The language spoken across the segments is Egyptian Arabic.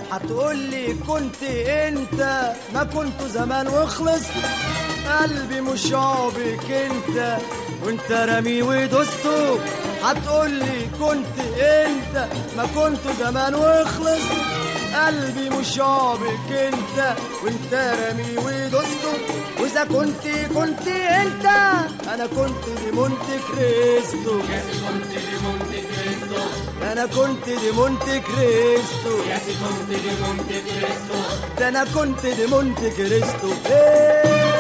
هتقولي كنت انت ما كنت زمان وخلصت قلبي مش عابك انت وانت رمي ودوسته هتقولي كنت انت ما كنت زمان وخلصت قلبي مش عابك انت وانت رمي ودوسته واذا كنت كنت انت انا كنت دي مونت كريستو انا كنت دي مونت كريستو ده انا كنت دي مونت كريستو إيه.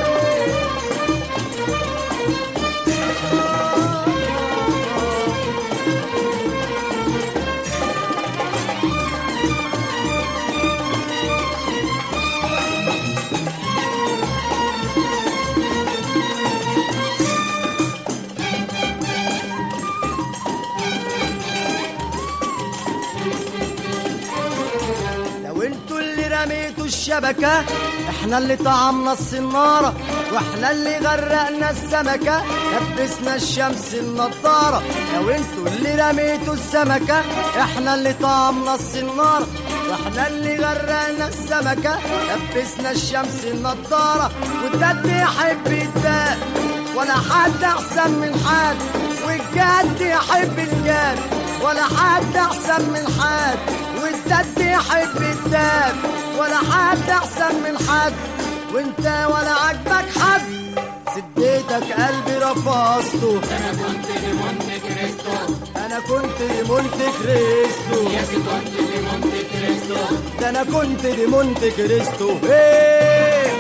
لو انتوا اللي رميتوا الشبكة احنا اللي طعمنا الصنارة واحنا اللي غرقنا السمكة لبسنا الشمس النضارة لو انتوا اللي رميتوا السمكة احنا اللي طعمنا الصنارة واحنا اللي غرقنا السمكة لبسنا الشمس النضارة والدد يحب الداد ولا حد احسن من حد والجد يحب الجد ولا حد احسن من حد والدد يحب الداد ولا حد احسن من حد وانت ولا عجبك حد سديتك قلبي رفضته انا كنت في مونت كريستو انا كنت دي مونت كريستو يا سي كنت في مونت كريستو ده انا كنت دي مونت كريستو ايه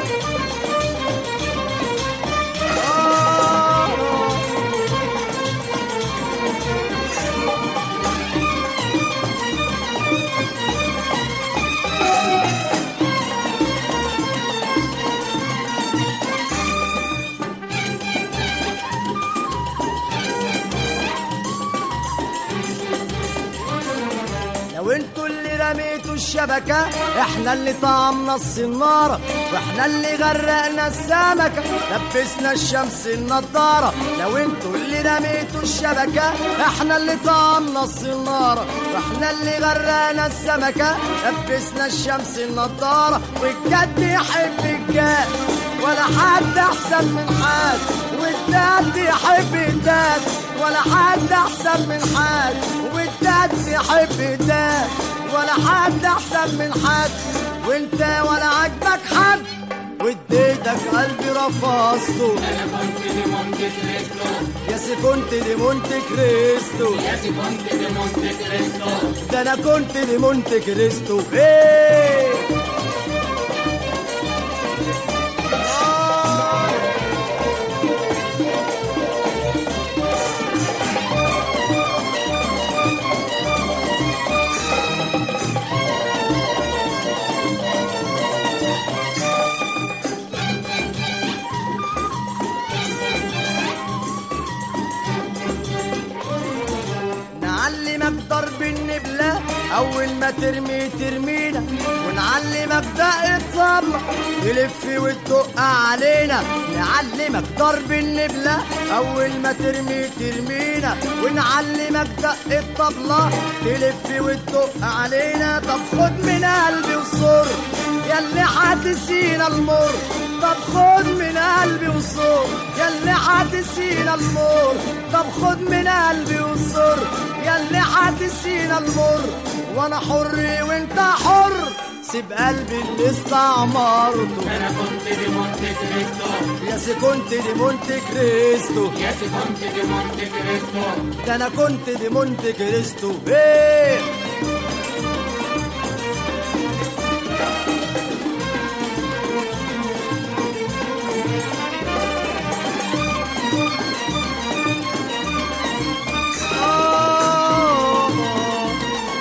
آه. لو انتوا اللي رميتوا الشبكة احنا اللي طعمنا الصنارة واحنا اللي غرقنا السمكة لبسنا الشمس النضارة لو انتوا اللي رميتوا الشبكة احنا اللي طعمنا الصنارة واحنا اللي غرقنا السمكة لبسنا الشمس النضارة والجد يحب الجد ولا حد احسن من حد والداد يحب الداد ولا حد احسن من حد والداد يحب الداد ولا حد احسن من حد وانت ولا عجبك حد واديتك قلبي رفضته انا كنت في مونت كريستو يا سي كنت دي مونت كريستو يا سي كنت في مونت كريستو ده انا كنت دي مونت كريستو ايه آه. نعلمك ضرب النبلة أول ما ترمي ترمينا ونعلمك دق الطبلة تلف وتدق علينا نعلمك ضرب النبلة أول ما ترمي ترمينا ونعلمك دق الطبلة تلف وتدق علينا طب خد من قلبي وصر ياللي هتسينا المر طب خد من قلبي وصر ياللي هتسينا المر طب خد من قلبي وصر ياللي هتسينا المر وانا حر وانت حر سيب قلبي اللي استعمرته انا كنت في مونت كريستو يا سي كنت دي مونت كريستو يا سي كنت في مونت كريستو ده انا كنت دي مونت كريستو ايه آه.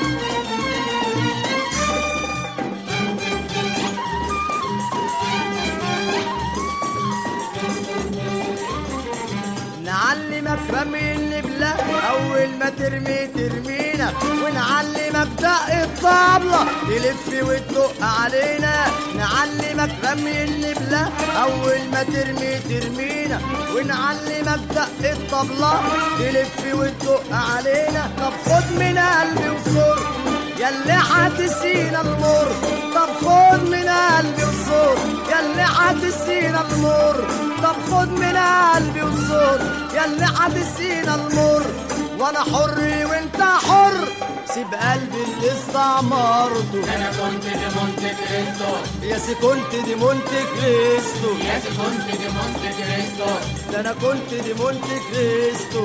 نعلمك رمي النبلة أول ما ترمي ترمينا ونعلمك دق الطبلة تلف وتدق علينا نعلمك رمي النبلة أول ما ترمي ترمينا ونعلمك دق الطبلة تلف وتدق علينا طب خد من قلبي وصر ياللي هتسينا المر طب خد من قلبي الصوت ياللي هتسينا المر طب خد من قلبي الصوت ياللي هتسينا المر وانا حر وانت حر سيب قلبي اللي استعمرته انا كنت دي مونte كريستو يا سي كنت دي مونت كريستو يا سي كنت دي مونte كريستو ده انا كنت دي مونت كريستو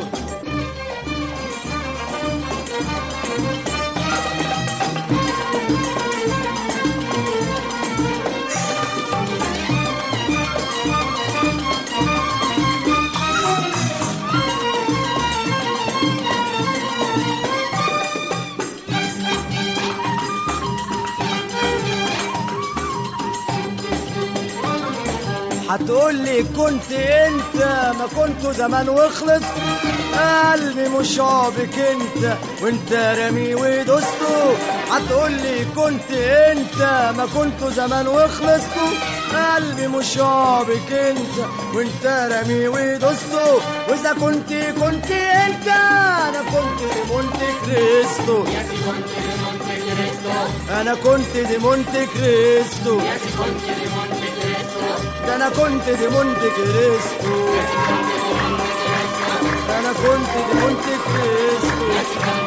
هتقول لي كنت انت ما كنت زمان وخلص قلبي مش عابك انت وانت رامي ودوسته هتقول لي كنت انت ما كنت زمان وخلصت قلبي مش عابك انت وانت رامي ودوسته واذا كنت كنت انت انا كنت دي مونت كريستو يا سي كنت دي مونte كريستو انا كنت دي مونت كريستو يا سي كنت دي مونte كريستو ده انا كنت دي مونت كريستو ده انا كنت دي مونت كريستو